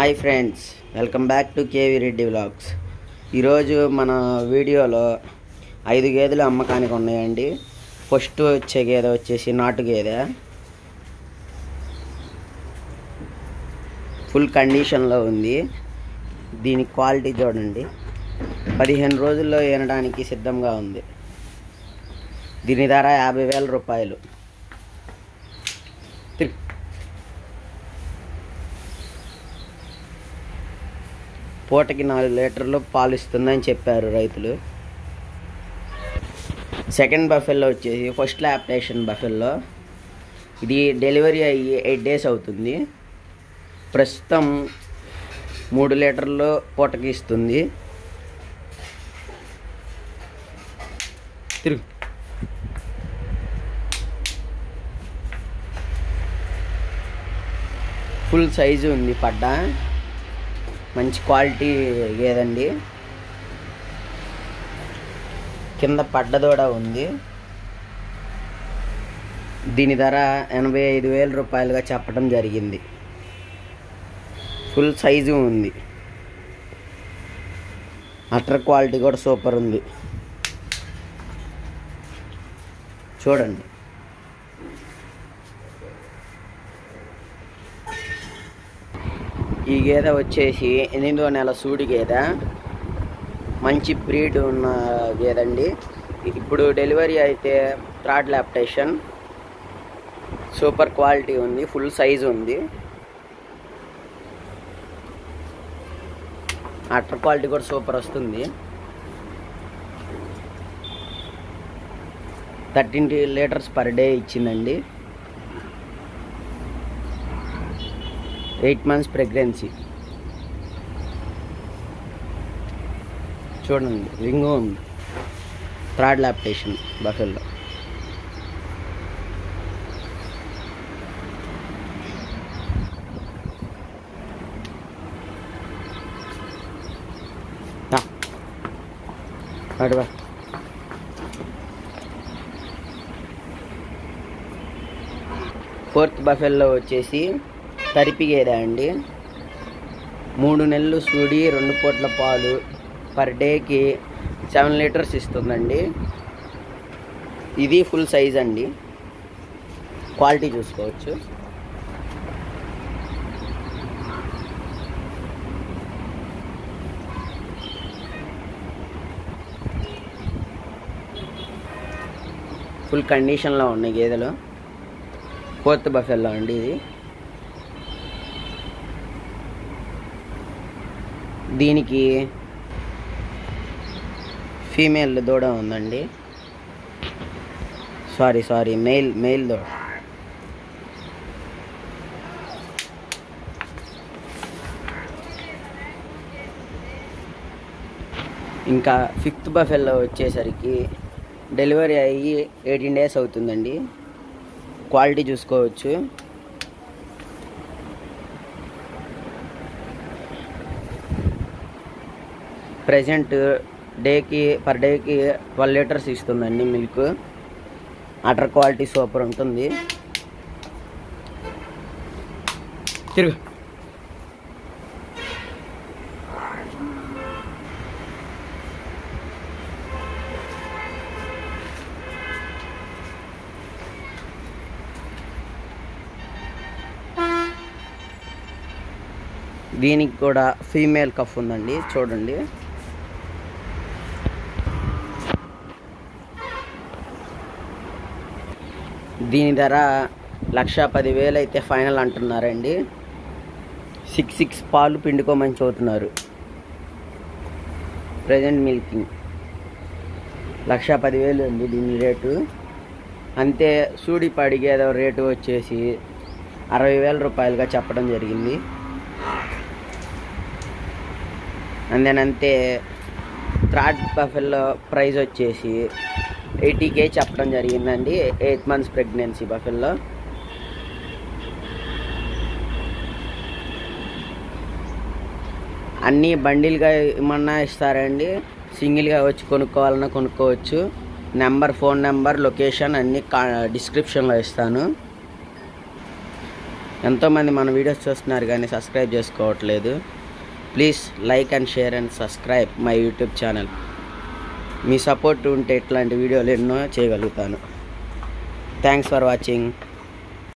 hi friends welcome back to KV Reddy vlogs ఈరోజు మన వీడియోలో ఐదు గేదెలు అమ్మకానికి ఉన్నాయండి ఫస్ట్ వచ్చే గేదె వచ్చేసి నాటు గేదె ఫుల్ కండిషన్లో ఉంది దీని క్వాలిటీ చూడండి పదిహేను రోజుల్లో ఏనడానికి సిద్ధంగా ఉంది దీని ధర యాభై వేల రూపాయలు తిరు- పూటకి నాలుగు లీటర్లు పాలు ఇస్తుందని చెప్పారు రైతులు సెకండ్ బఫెల్లో వచ్చేసి ఫస్ట్ ల్యాప్టేషన్ బఫెల్లో ఇది డెలివరీ అయ్యి ఎయిట్ డేస్ అవుతుంది ప్రస్తుతం మూడు లీటర్లు పూటకి ఇస్తుంది తిరుగు ఫుల్ సైజు ఉంది పడ్డ మంచి క్వాలిటీ ఏదండి కింద పడ్డ కూడా ఉంది దీని ధర ఎనభై ఐదు వేల రూపాయలుగా చెప్పడం జరిగింది ఫుల్ సైజు ఉంది అటర్ క్వాలిటీ కూడా సూపర్ ఉంది చూడండి ఈ గేదె వచ్చేసి ఎనిమిదో నెల సూడి గేదె మంచి బ్రీడ్ ఉన్న గేదండి ఇప్పుడు డెలివరీ అయితే థర్డ్ ల్యాప్టేషన్ సూపర్ క్వాలిటీ ఉంది ఫుల్ సైజ్ ఉంది అటర్ క్వాలిటీ కూడా సూపర్ వస్తుంది థర్టీన్ లీటర్స్ పర్ డే ఇచ్చిందండి ఎయిట్ మంత్స్ ప్రెగ్నెన్సీ చూడండి రింగు ఉంది థర్డ్ ల్యాప్టేషన్ బఫెల్లో అడువా ఫోర్త్ బఫెల్లో వచ్చేసి తరిపి గేదె అండి మూడు నెలలు సూడి రెండు పూట్ల పాలు పర్ డేకి సెవెన్ లీటర్స్ ఇస్తుందండి ఇది ఫుల్ సైజ్ అండి క్వాలిటీ చూసుకోవచ్చు ఫుల్ కండిషన్లో ఉన్నాయి గేదెలు ఫోర్త్ బఫెల్లో అండి ఇది దీనికి ఫీమేల్ దూడ ఉందండి సారీ సారీ మెయిల్ మెయిల్ దూడ ఇంకా ఫిఫ్త్ బఫెల్లో వచ్చేసరికి డెలివరీ అయ్యి ఎయిటీన్ డేస్ అవుతుందండి క్వాలిటీ చూసుకోవచ్చు ప్రజెంట్ డేకి పర్ డేకి ట్వెల్వ్ లీటర్స్ ఇస్తుందండి మిల్క్ అటర్ క్వాలిటీ సూపర్ ఉంటుంది తిరుగు దీనికి కూడా ఫీమేల్ కఫ్ ఉందండి చూడండి దీని ధర లక్ష పదివేలు అయితే ఫైనల్ అంటున్నారండి సిక్స్ సిక్స్ పాలు పిండుకోమని చూస్తున్నారు ప్రజెంట్ మిల్కింగ్ లక్ష పదివేలు అండి దీని రేటు అంతే సూడి పడిగేదో రేటు వచ్చేసి అరవై వేల రూపాయలుగా చెప్పడం జరిగింది అంతే థర్డ్ బఫెల్లో ప్రైస్ వచ్చేసి ఎయిటీ కే చెప్పడం జరిగిందండి ఎయిట్ మంత్స్ ప్రెగ్నెన్సీ బఫెల్లో అన్నీ బండిల్గా ఏమన్నా ఇస్తారండి సింగిల్గా వచ్చి కొనుక్కోవాలన్నా కొనుక్కోవచ్చు నెంబర్ ఫోన్ నెంబర్ లొకేషన్ అన్నీ కా డిస్క్రిప్షన్లో ఇస్తాను ఎంతోమంది మన వీడియోస్ చూస్తున్నారు కానీ సబ్స్క్రైబ్ చేసుకోవట్లేదు please like and share and subscribe my YouTube channel మీ సపోర్ట్ ఉంటే ఇట్లాంటి వీడియోలు ఎన్నో చేయగలుగుతాను థ్యాంక్స్ ఫర్ వాచింగ్